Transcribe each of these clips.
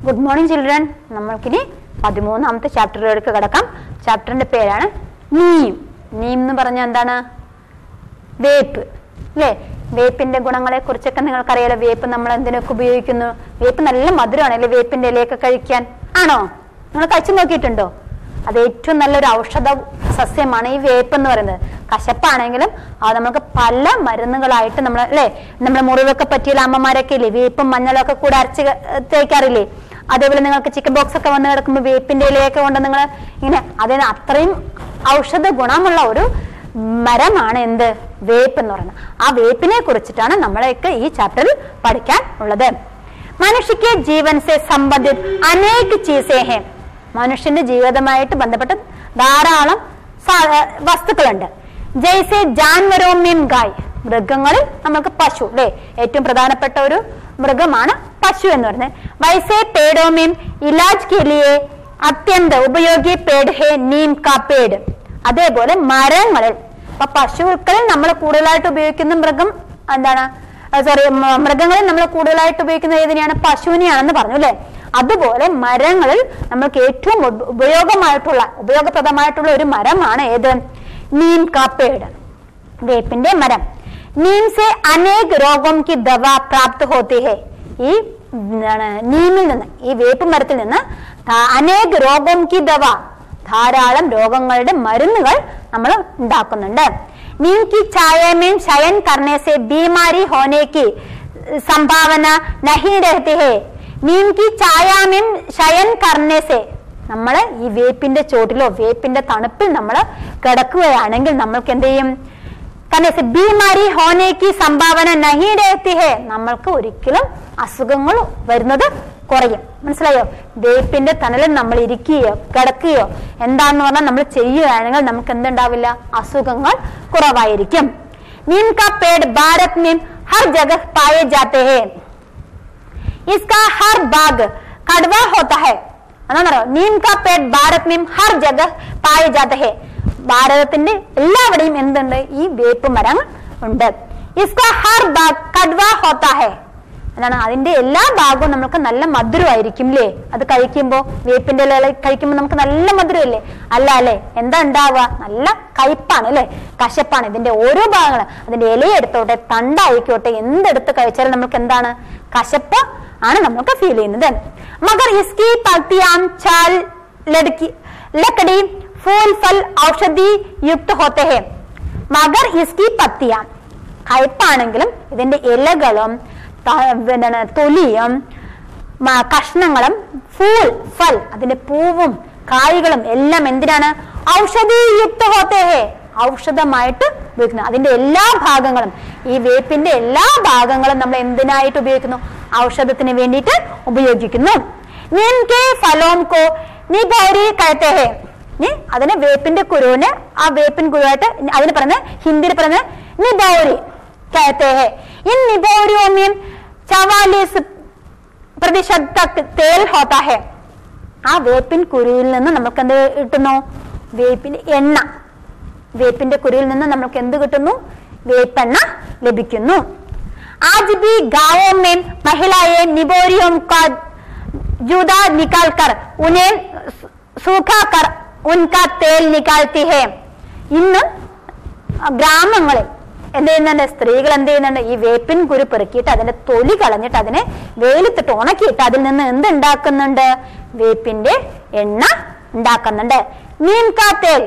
good morning children നമ്മൾക്കിനി പതിമൂന്നാമത്തെ ചാപ്റ്ററിലേക്ക് കിടക്കാം ചാപ്റ്ററിന്റെ പേരാണ് നീം നീം എന്ന് പറഞ്ഞാൽ എന്താണ് വേപ്പ് അല്ലേ വേപ്പിന്റെ ഗുണങ്ങളെ കുറിച്ചൊക്കെ നിങ്ങൾക്കറിയാലോ വേപ്പ് നമ്മൾ എന്തിനൊക്കെ ഉപയോഗിക്കുന്നു വേപ്പ് നല്ല മധുരമാണ് അല്ലേ വേപ്പിന്റെ ഇലയൊക്കെ കഴിക്കാൻ ആണോ നിങ്ങൾ കഴിച്ചു നോക്കിയിട്ടുണ്ടോ അത് ഏറ്റവും നല്ലൊരു ഔഷധ സസ്യമാണ് ഈ വേപ്പ് എന്ന് പറയുന്നത് കശപ്പാണെങ്കിലും അത് നമുക്ക് പല മരുന്നുകളായിട്ട് നമ്മൾ അല്ലേ നമ്മുടെ മുറിവൊക്കെ പറ്റിയുള്ള അമ്മമാരൊക്കെ ഇല്ലേ വേപ്പും മഞ്ഞളൊക്കെ കൂടെ അരച്ച് തേക്കാറില്ലേ അതേപോലെ നിങ്ങൾക്ക് ചിക്കൻ ബോക്സ് ഒക്കെ വന്ന് കിടക്കുമ്പോൾ വേപ്പിന്റെ ഇലയൊക്കെ കൊണ്ട് നിങ്ങൾ ഇങ്ങനെ അതിന് അത്രയും ഔഷധ ഗുണമുള്ള ഒരു മരമാണ് എന്ത് വേപ്പ് എന്ന് പറയുന്നത് ആ വേപ്പിനെ കുറിച്ചിട്ടാണ് നമ്മളെയൊക്കെ ഈ ചാപ്റ്ററിൽ പഠിക്കാൻ ഉള്ളത് മനുഷ്യക്ക് ജീവൻ സെ സംബന്ധിത് അനേക ചീസേ ഹേ മനുഷ്യന്റെ ജീവിതമായിട്ട് ബന്ധപ്പെട്ട ധാരാളം സാ- വസ്തുക്കളുണ്ട് ജയ്സെ ജാൻവരോമ്യം ഗായ് മൃഗങ്ങളിൽ നമുക്ക് പശു അല്ലെ ഏറ്റവും പ്രധാനപ്പെട്ട ഒരു മൃഗമാണ് പശു എന്ന് പറയുന്നത് വൈസെ പേടോമ്യം ഇലാജ് കെലിയെ അത്യന്ത ഉപയോഗി പേഡ് ഹേ നീം കാ പേഡ് അതേപോലെ മരങ്ങളിൽ അപ്പൊ പശുക്കളിൽ നമ്മൾ കൂടുതലായിട്ട് ഉപയോഗിക്കുന്ന മൃഗം എന്താണ് സോറി മൃഗങ്ങളിൽ നമ്മൾ കൂടുതലായിട്ട് ഉപയോഗിക്കുന്നത് ഏതിനെയാണ് പശുവിനെയാണെന്ന് പറഞ്ഞു അല്ലെ അതുപോലെ മരങ്ങളിൽ നമ്മൾക്ക് ഏറ്റവും ഉപ- ഉപയോഗമായിട്ടുള്ള ഉപയോഗപ്രദമായിട്ടുള്ള ഒരു മരമാണ് ഏത് നീം കാപ്പേട് വേപ്പിന്റെ മരം നീം സെ അനേക് രോഗം കി ദവ പ്രാപ്ത് ഹോത്തി ഹേ ഈ എന്താണ് നീമിൽ നിന്ന് ഈ വേപ്പ് മരത്തിൽ നിന്ന് ധാ- അനേക് രോഗം കി ദവ ധാരാളം രോഗങ്ങളുടെ മരുന്നുകൾ നമ്മൾ ഉണ്ടാക്കുന്നുണ്ട് നീം കി ഛായമേം ശയൻ കർണേ സെ ബീമാരി ഹോനെ കി സംഭാവന നഹി രഹത്തി ഹേ നീം കി ഛായാമേം ശയൻ കർണേ സെ നമ്മൾ ഈ വേപ്പിന്റെ ചോട്ടിലോ വേപ്പിന്റെ തണുപ്പിൽ നമ്മൾ കിടക്കുകയാണെങ്കിൽ നമ്മൾക്ക് എന്ത് ചെയ്യും കാരണം സെ ബീമാരി ഹോനെ കി സംഭാവന നഹി രഹത്തി ഹേ നമ്മൾക്ക് ഒരിക്കലും അസുഖങ്ങൾ വരുന്നത് കുറയും മനസ്സിലായോ വേപ്പിന്റെ തണലിൽ നമ്മൾ ഇരിക്കുകയോ കിടക്കുകയോ എന്താന്ന് പറഞ്ഞാൽ നമ്മൾ ചെയ്യുകയാണെങ്കിൽ നമുക്ക് എന്തുണ്ടാവില്ല അസുഖങ്ങൾ കുറവായിരിക്കും നീം കാ പേട് ഭാരത് में हर जगह पाए जाते हैं इसका हर बाग कड़वा होता है എന്താണെന്നറിയോ നീം കാ പേട് ഭാരത് में हर जगह पाए जाते हैं ഭാരതത്തിന്റെ എല്ലാവിടെയും എന്തുണ്ട് ഈ വേപ്പ് മരം ഉണ്ട് इसका हर बाग कड़वा होता है എന്താണ് അതിന്റെ എല്ലാ ഭാഗവും നമുക്ക് നല്ല മധുരമായിരിക്കും അല്ലേ അത് കഴിക്കുമ്പോ വേപ്പിന്റെ ഇല കഴിക്കുമ്പോൾ നമുക്ക് നല്ല മധുരമല്ലേ അല്ല അല്ലേ എന്താ ഉണ്ടാവുക നല്ല കയ്പാണ് അല്ലേ കശപ്പാണ് ഇതിന്റെ ഓരോ ഭാഗങ്ങളും അതിന്റെ ഇലയെടുത്തോട്ടെ തണ്ടായിക്കോട്ടെ എന്തെടുത്ത് കഴിച്ചാലും നമുക്ക് എന്താണ് കശപ്പ് ആണ് നമുക്ക് ഫീൽ ചെയ്യുന്നത് മഗർ ഇസ്കി പത്തിയാം ചാൽ ലടുക്കി ലക്കടി ഫൂൽ ഫൽ ഔഷധി യുക്ത് ഹോത്തെ ഹേ മഗർ ഇസ്കി പത്തിയാം കയ്പാണെങ്കിലും ഇതിന്റെ ഇലകളും ത- എന്താണ് തൊലിയും മ- കഷ്ണങ്ങളും ഫൂൾ ഫൽ അതിന്റെ പൂവും കായ്കളും എല്ലാം എന്തിനാണ് ഔഷധിയുക്ത ഹോത്തേ ഹേ ഔഷധമായിട്ട് ഉപയോഗിക്കുന്നു അതിന്റെ എല്ലാ ഭാഗങ്ങളും ഈ വേപ്പിന്റെ എല്ലാ ഭാഗങ്ങളും നമ്മൾ എന്തിനായിട്ട് ഉപയോഗിക്കുന്നു ഔഷധത്തിന് വേണ്ടിയിട്ട് ഉപയോഗിക്കുന്നു നിൻകെ ഫലോം കോ നിബോരി കഴത്തേ ഹേ നീ അതിന് വേപ്പിന്റെ കുരുവിന് ആ വേപ്പിൻ കുരുവായിട്ട് അതിന് പറയുന്നത് ഹിന്ദിയിൽ പറയുന്നത് നിബോരി कहते हैं इन निबोरियों में चवालीस പ്രതിശത് തക് തേൽ ഹോത്ത ഹെ ആ വേപ്പിൻ കുരുവിൽ നിന്ന് നമുക്ക് എന്ത് കിട്ടുന്നു വേപ്പിന്റെ എണ്ണ വേപ്പിന്റെ കുരുവിൽ നിന്ന് നമുക്ക് എന്ത് കിട്ടുന്നു വേപ്പെണ്ണ ലഭിക്കുന്നു ആജ് ബി ഗാവോ में महिलाएं निबोरियों का जूदा निकाल कर उन्हें सूखा कर उनका तेल निकालती है ഇന്ന് ഗ്രാമങ്ങളിൽ എന്ത് ചെയ്യുന്നുണ്ട് സ്ത്രീകൾ എന്ത് ചെയ്യുന്നുണ്ട് ഈ വേപ്പിൻ കുരു പെറുക്കിയിട്ട് അതിന്റെ തൊലി കളഞ്ഞിട്ട് അതിനെ വെയിലത്തിട്ട് ഉണക്കിയിട്ട് അതിൽ നിന്ന് എന്ത് ഉണ്ടാക്കുന്നുണ്ട് വേപ്പിന്റെ എണ്ണ ഉണ്ടാക്കുന്നുണ്ട് നീംകാ തേൽ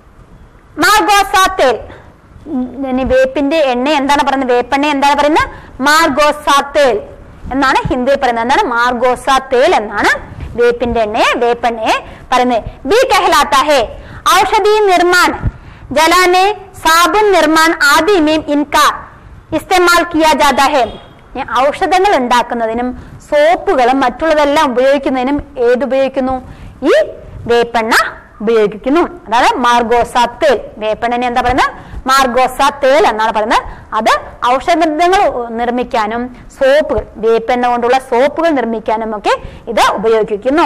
മാർഗോസാ തേൽ ഇനി വേപ്പിന്റെ എണ്ണ എന്താണ് പറയുന്നത് വേപ്പെണ്ണ എന്താണ് പറയുന്നത് മാർഗോസാ തേൽ എന്നാണ് ഹിന്ദിയിൽ പറയുന്നത് എന്താണ് മാർഗോസാ തേൽ എന്നാണ് വേപ്പിന്റെ എണ്ണയെ വേപ്പെണ്ണയെ പറയുന്നത് ബി കഹലാത്ത ഹേ ഔഷധി നിർമ്മാൺ जलाने साबुन निर्माण आदि में इनका ഇസ്തമാൽ കിയാ ജാതാ ഹെ ഈ ഔഷധങ്ങൾ ഉണ്ടാക്കുന്നതിനും സോപ്പുകളും മറ്റുള്ളതെല്ലാം ഉപയോഗിക്കുന്നതിനും ഏത് ഉപയോഗിക്കുന്നു ഈ വേപ്പെണ്ണ ഉപയോഗിക്കുന്നു അതായത് മാർഗോസ തേൽ വേപ്പെണ്ണനെ എന്താ പറയുന്നത് മാർഗോസ തേൽ എന്നാണ് പറയുന്നത് അത് ഔഷധങ്ങൾ നിർമ്മിക്കാനും സോപ്പുകൾ വേപ്പെണ്ണ കൊണ്ടുള്ള സോപ്പുകൾ നിർമ്മിക്കാനും ഒക്കെ ഇത് ഉപയോഗിക്കുന്നു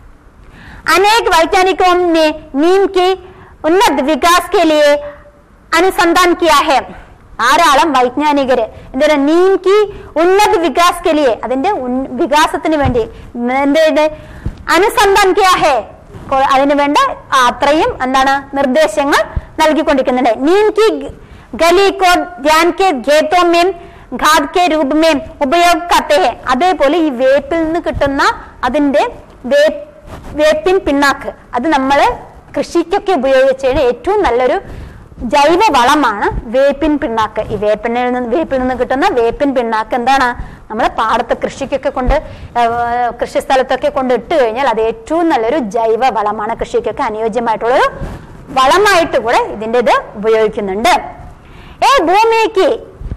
अनेक वैज्ञानिकों ने नीम की उन्नत विकास के लिए अनुसंधान किया है ധാരാളം വൈജ്ഞാനികര് എന്താണ് നീം കി ഉന്നത വികാസ് കെലിയെ അതിന്റെ ഉൻ- വികാസത്തിന് വേണ്ടി എന്താണ് അനുസന്ധാൻ ക്യാ ഹേ കൊ- അതിന് വേണ്ട അത്രയും എന്താണ് നിർദ്ദേശങ്ങൾ നൽകിക്കൊണ്ടിരിക്കുന്നുണ്ട് നീം കി ഗലി കോ ധ്യാൻ കെ ഖേത്തോ മേം ഘാത് കെ രൂപ മേം ഉപയോഗ കത്തെ ഹേ അതേപോലെ ഈ വേപ്പിൽ നിന്ന് കിട്ടുന്ന അതിന്റെ വേ- വേപ്പിൻ പിണ്ണാക്ക് അത് നമ്മൾ കൃഷിക്കൊക്കെ ഉപയോഗിച്ചതിന് ഏറ്റവും നല്ലൊരു ജൈവ വളമാണ് വേപ്പിൻ പിണ്ണാക്ക് ഈ വേപ്പിനിൽ നിന്ന് വേപ്പിൽ നിന്ന് കിട്ടുന്ന വേപ്പിൻ പിണ്ണാക്ക് എന്താണ് നമ്മൾ പാടത്ത് കൃഷിക്കൊക്കെ കൊണ്ട് ആ, കൃഷി സ്ഥലത്തൊക്കെ കൊണ്ട് ഇട്ട് കഴിഞ്ഞാൽ അത് ഏറ്റവും നല്ലൊരു ജൈവ വളമാണ് കൃഷിക്കൊക്കെ അനുയോജ്യമായിട്ടുള്ളൊരു വളമായിട്ട് കൂടെ ഇതിന്റെ ഇത് ഉപയോഗിക്കുന്നുണ്ട് ഏ ഭൂമിക്ക്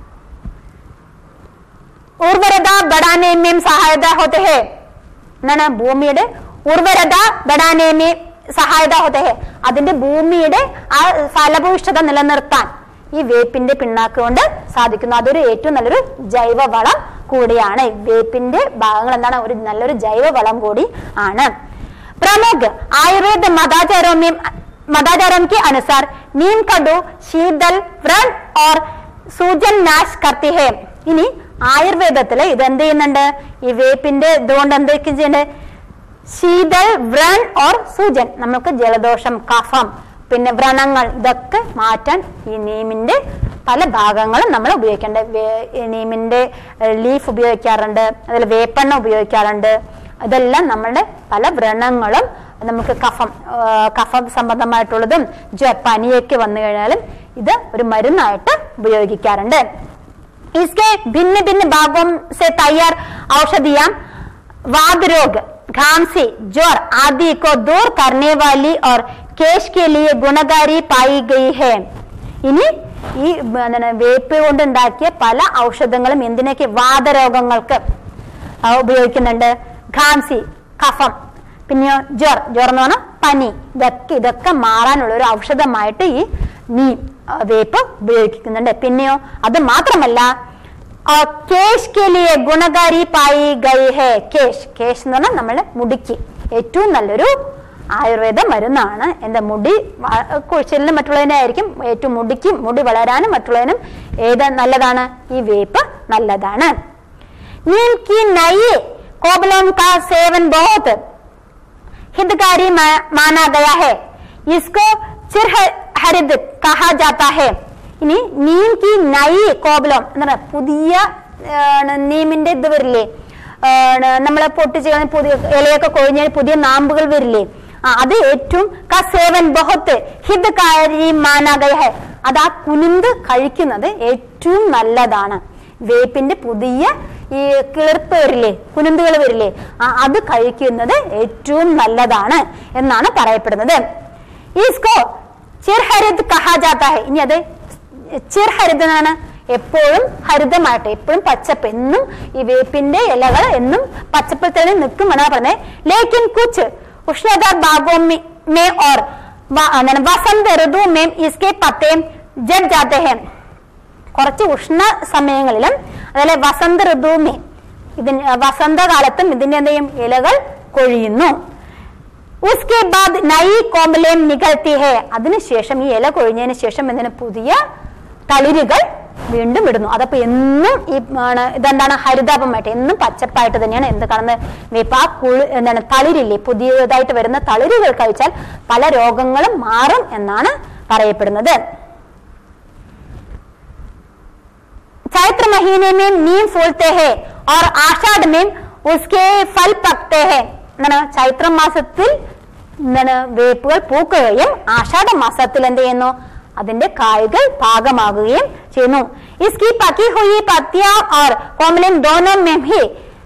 ഉർവരത ബടാനെ മേം സഹായത ഹോത്തെ ഹേ എന്താണ് ഭൂമിയുടെ ഉർവരത ബടാനെ മേം സഹായത ഹോത്തെ ഹേ അതിന്റെ ഭൂമിയുടെ ആ ഫലഭൂയിഷ്ഠത നിലനിർത്താൻ ഈ വേപ്പിന്റെ പിണ്ണാക്ക് കൊണ്ട് സാധിക്കുന്നു അതൊരു ഏറ്റവും നല്ലൊരു ജൈവ വളം കൂടിയാണ് ഈ വേപ്പിന്റെ ഭാഗങ്ങൾ എന്താണ് ഒരു നല്ലൊരു ജൈവ വളം കൂടി ആണ് प्रमुख आयुर्वेद मदाचारों में मदाचारों के अनुसार नीम का डो शीतल व्रण और സൂചൻ നാശ് കർത്തി ഹേ ഇനി ആയുർവേദത്തില് ഇത് എന്ത് ചെയ്യുന്നുണ്ട് ഈ വേപ്പിന്റെ ഇതുകൊണ്ട് എന്തൊക്കെ ചെയ്യുന്നുണ്ട് ശീതൾ വ്രൺ ഓർ സൂചൻ നമുക്ക് ജലദോഷം കഫം പിന്നെ വ്രണങ്ങൾ ഇതൊക്കെ മാറ്റാൻ ഈ നീമിന്റെ പല ഭാഗങ്ങളും നമ്മൾ ഉപയോഗിക്കേണ്ടത് വേ- ഈ നീമിന്റെ ലീഫ് ഉപയോഗിക്കാറുണ്ട് അതിൽ വേപ്പെണ്ണ ഉപയോഗിക്കാറുണ്ട് ഇതെല്ലാം നമ്മളുടെ പല വ്രണങ്ങളും നമുക്ക് കഫം ആ, കഫം സംബന്ധമായിട്ടുള്ളതും ജ്വ പനിയൊക്കെ വന്നു കഴിഞ്ഞാലും ഇത് ഒരു മരുന്നായിട്ട് ഉപയോഗിക്കാറുണ്ട് इसके भिन्न भिन्न भागों से तैयार औषधियां वाद रोग घांसी ज्वर आदि को दूर करने वाली और केश के लिए गुणकारी पाई गई है ഇനി ഈ എന്താണ് വേപ്പ് കൊണ്ടുണ്ടാക്കിയ പല ഔഷധങ്ങളും എന്തിനൊക്കെ വാദരോഗങ്ങൾക്ക് ആ, ഉപയോഗിക്കുന്നുണ്ട് ഘാംസി കഫം പിന്നെയോ ജ്വർ ജ്വർ എന്ന് പറഞ്ഞാൽ പനി ഇതൊക്കെ ഇതൊക്കെ മാറാനുള്ള ഒരു ഔഷധമായിട്ട് ഈ നീം ആ, വേപ്പ് ഉപയോഗിക്കുന്നുണ്ട് പിന്നെയോ അത് മാത്രമല്ല ആ, കേശ് കെലിയെ ഗുണകാരി പായി ഗൈ ഹേ കേശ് കേശ് എന്ന് പറഞ്ഞാൽ നമ്മുടെ മുടിക്ക് ഏറ്റവും നല്ലൊരു ആയുർവേദ മരുന്നാണ് എന്താ മുടി വ- കുഴിച്ചിലിനും മറ്റുള്ളതിനെ ആയിരിക്കും ഏറ്റവും മുടിക്കും മുടി വളരാനും മറ്റുള്ളതിനും ഏത് നല്ലതാണ് ഈ വേപ്പ് നല്ലതാണ് नीम की नई कोबलों का सेवन बहुत हितकारी मा- माना गया है इसको चिर हरिद कहा जाता है ഇനി നീം കി നൈ കോബലം എന്ന് പറഞ്ഞാൽ പുതിയ ആണ്, നീമിന്റെ ഇത് വരില്ലേ ആണ്, നമ്മളെ പൊട്ടിച്ച് കളഞ്ഞ് പുതിയ ഇലയൊക്കെ കൊഴിഞ്ഞാൽ പുതിയ നാമ്പുകൾ വരില്ലേ ആ അത് ഏറ്റവും കസേവൻ ബഹത്ത് ഹിതകാരി മാനാഗയ ഹെ അത് ആ കുനിന്ത് കഴിക്കുന്നത് ഏറ്റവും നല്ലതാണ് വേപ്പിന്റെ പുതിയ ഈ കിളിർപ്പ് വരില്ലേ കുനുന്തുകൾ വരില്ലേ ആ അത് കഴിക്കുന്നത് ഏറ്റവും നല്ലതാണ് എന്നാണ് പറയപ്പെടുന്നത് ഈസ്കോ ചിർഹരിത് കഹാജാത്ത ഹെ ഇനി അത് ചിർഹരിത് എന്നാണ് എപ്പോഴും ഹരിതമായിട്ട് എപ്പോഴും പച്ചപ്പ് എന്നും ഈ വേപ്പിന്റെ ഇലകൾ എന്നും പച്ചപ്പിൽ തന്നെ നിൽക്കും എന്നാണ് പറയുന്നത് ലേക്കിൻ കുച്ച് ഉഷ്ണത ഭാഗോ മേ ഓർ വ- എന്താണ് വസന്ത ഋതു മേം ഇസ്കെ പത്തേ ജഡ് ജാത്തെ ഹെ കുറച്ച് ഉഷ്ണ സമയങ്ങളിലും അതുപോലെ വസന്ത ഋതുമേ ഇതിന് വസന്തകാലത്തും ഇതിന്റെ എന്ത് ചെയ്യും ഇലകൾ കൊഴിയുന്നു ഉസ്കെ ബാദ് നൈ കോമലേം നികഴ്ത്തി ഹേ അതിനുശേഷം ഈ ഇല കൊഴിഞ്ഞതിന് ശേഷം എന്തിന് പുതിയ തളിരുകൾ വീണ്ടും ഇടുന്നു അതപ്പോ എന്നും ഈ ആണ് ഇതെന്താണ് ഹരിതാപമായിട്ട് എന്നും പച്ചപ്പായിട്ട് തന്നെയാണ് എന്ത് കാണുന്നത് വേപ്പ് ആ കുളി എന്താണ് തളിരില്ലേ പുതിയതായിട്ട് വരുന്ന തളിരുകൾ കഴിച്ചാൽ പല രോഗങ്ങളും മാറും എന്നാണ് പറയപ്പെടുന്നത് चैत्र महीने में नीम फूलते हैं और आषाढ़ में उसके फल पकते हैं എന്താണ് ചൈത്ര മാസത്തിൽ എന്താണ് വേപ്പുകൾ പൂക്കുകയും ആഷാഢ മാസത്തിൽ എന്ത് ചെയ്യുന്നു അതിന്റെ കായ്കൾ പാകമാകുകയും ചെയ്യുന്നു इसकी पकी हुई पत्तियां और कोमलिन दोनों में भी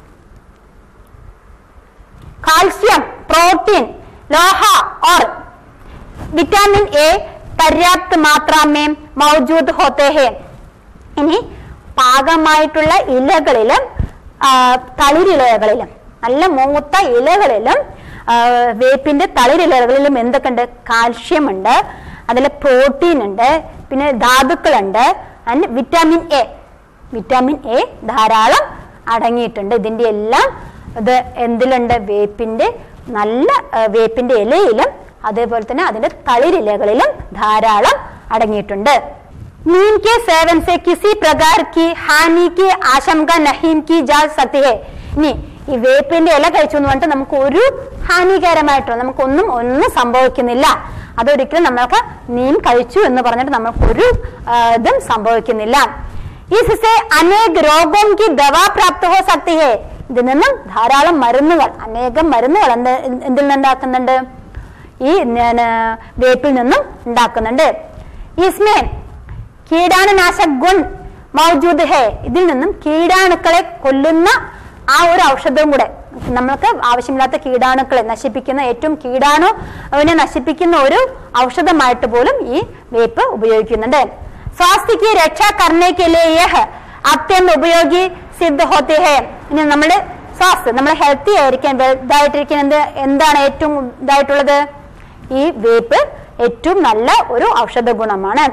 कैल्शियम प्रोटीन लोहा और विटामिन ए पर्याप्त मात्रा में मौजूद होते हैं ഇനി പാകമായിട്ടുള്ള ഇലകളിലും ആ, തളിരിലകളിലും നല്ല മൂത്ത ഇലകളിലും ആ, വേപ്പിന്റെ തളിരിലകളിലും എന്തൊക്കെയുണ്ട് കാൽഷ്യം ഉണ്ട് അതിൽ പ്രോട്ടീൻ ഉണ്ട് പിന്നെ ധാതുക്കളുണ്ട് അതിന് വിറ്റാമിൻ എ വിറ്റാമിൻ എ ധാരാളം അടങ്ങിയിട്ടുണ്ട് ഇതിന്റെ എല്ലാം ഇത് എന്തിലുണ്ട് വേപ്പിന്റെ നല്ല ആ, വേപ്പിന്റെ ഇലയിലും അതേപോലെ തന്നെ അതിന്റെ തളിരിലകളിലും ധാരാളം അടങ്ങിയിട്ടുണ്ട് नीम के सेवन से किसी प्रकार की हानि की आशंका नहीं की जा सकती है ഇനി ഈ വേപ്പിന്റെ ഇല കഴിച്ചു എന്ന് പറഞ്ഞിട്ട് നമുക്ക് ഒരു ഹാനികരമായിട്ടോ നമുക്കൊന്നും ഒന്നും സംഭവിക്കുന്നില്ല അതൊരിക്കലും നമ്മൾക്ക് നീം കഴിച്ചു എന്ന് പറഞ്ഞിട്ട് നമ്മൾക്ക് ഒരു ആ, ഇതും സംഭവിക്കുന്നില്ല इससे अनेक रोगों की दवा प्राप्त हो सकती है ഇതിൽ നിന്നും ധാരാളം മരുന്നുകൾ അനേകം മരുന്നുകൾ എന്ത് എന്തിൽ നിന്നുണ്ടാക്കുന്നുണ്ട് ഈ ഞാൻ, വേപ്പിൽ നിന്നും ഉണ്ടാക്കുന്നുണ്ട് ഇസ്മേ കീടാണുനാശക് ഗുൺ മൗജൂദ് ഹേ ഇതിൽ നിന്നും കീടാണുക്കളെ കൊല്ലുന്ന ആ ഒരു ഔഷധവും കൂടെ നമ്മൾക്ക് ആവശ്യമില്ലാത്ത കീടാണുക്കളെ നശിപ്പിക്കുന്ന ഏറ്റവും കീടാണു അവനെ നശിപ്പിക്കുന്ന ഒരു ഔഷധമായിട്ട് പോലും ഈ വേപ്പ് ഉപയോഗിക്കുന്നുണ്ട് സ്വാസ്ഥ്യ की रक्षा करने के लिए यह अत्यंत उपयोगी सिद्ध होते हैं ഇനി നമ്മുടെ സ്വാസ്ഥ്യം നമ്മൾ ഹെൽത്തി ആയിരിക്കാൻ well- ഇതായിട്ടിരിക്കാൻ എന്ത് എന്താണ് ഏറ്റവും ഇതായിട്ടുള്ളത് ഈ വേപ്പ് ഏറ്റവും നല്ല ഒരു ഔഷധ ഗുണമാണ്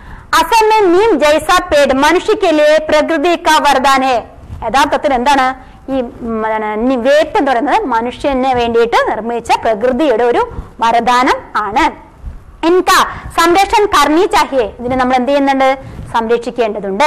അസം में नीम जैसा पेड़ मनुष्य के लिए प्रकृति का वरदान है യഥാർത്ഥത്തിൽ എന്താണ് ഈ ഉം, എന്താണ് നി- വേപ്പ് എന്ന് പറയുന്നത് മനുഷ്യന് വേണ്ടിയിട്ട് നിർമ്മിച്ച പ്രകൃതിയുടെ ഒരു വരദാനം ആണ് ഇൻകാ സംരക്ഷൺ കർണി ചാഹിയെ ഇതിനെ നമ്മൾ എന്ത് ചെയ്യുന്നുണ്ട് സംരക്ഷിക്കേണ്ടതുണ്ട്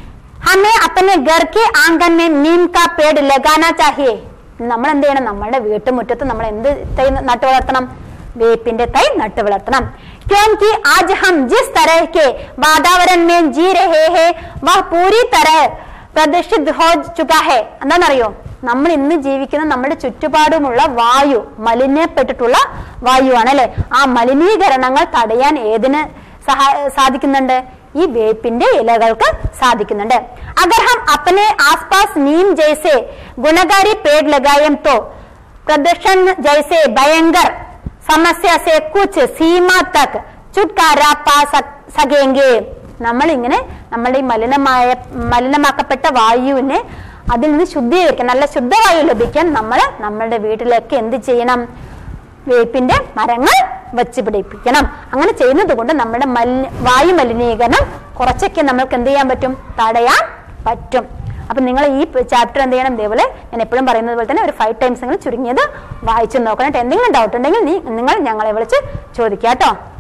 ഹമേ അപ്പനെ ഗർ കെ ആംഗൻ മേ നീം കാ പേട് ലഗാനാ ചാഹിയെ നമ്മൾ എന്ത് ചെയ്യണം നമ്മുടെ വീട്ടുമുറ്റത്ത് നമ്മൾ എന്ത് തൈ നട്ടു വളർത്തണം വേപ്പിന്റെ തൈ നട്ടു വളർത്തണം क्योंकि आज हम जिस तरह के वातावरण में जी रहे हैं वह पूरी तरह പ്രദർശിത് ഹോ ചുക ഹേ എന്താണെന്നറിയോ നമ്മൾ ഇന്ന് ജീവിക്കുന്ന നമ്മുടെ ചുറ്റുപാടുമുള്ള വായു മലിനപ്പെട്ടിട്ടുള്ള വായുവാണ് അല്ലെ ആ മലിനീകരണങ്ങൾ തടയാൻ ഏതിന് സഹാ സാധിക്കുന്നുണ്ട് ഈ വേപ്പിന്റെ ഇലകൾക്ക് സാധിക്കുന്നുണ്ട് അഗർ ഹം അപ്പനെ ആസ്പാസ് നീം ജൈസെ ഗുണകാരി പേട് ലഗായം തോ प्रदर्शन जैसे भयंकर समस्या से कुछ सीमा तक छुटकारा पा सक- सकेंगे നമ്മൾ ഇങ്ങനെ നമ്മുടെ ഈ മലിനമായ മലിനമാക്കപ്പെട്ട വായുവിനെ അതിൽ നിന്ന് ശുദ്ധീകരിക്കാൻ നല്ല ശുദ്ധവായു ലഭിക്കാൻ നമ്മൾ നമ്മുടെ വീട്ടിലൊക്കെ എന്ത് ചെയ്യണം വേപ്പിന്റെ മരങ്ങൾ വെച്ച് പിടിപ്പിക്കണം അങ്ങനെ ചെയ്യുന്നത് കൊണ്ട് നമ്മുടെ മലിന വായു മലിനീകരണം കുറച്ചൊക്കെ നമ്മൾക്ക് എന്ത് ചെയ്യാൻ പറ്റും തടയാൻ പറ്റും അപ്പൊ നിങ്ങൾ ഈ ചാപ്റ്റർ എന്ത് ചെയ്യണം ഇതേപോലെ ഞാൻ എപ്പോഴും പറയുന്നത് പോലെ തന്നെ ഒരു ഫൈവ് ടൈംസ് നിങ്ങൾ ചുരുങ്ങിയത് വായിച്ചു നോക്കണം കേട്ടോ എന്തെങ്കിലും ഡൗട്ട് ഉണ്ടെങ്കിൽ നീ നിങ്ങൾ ഞങ്ങളെ വിളിച്ച് ചോദിക്കാം കേട്ടോ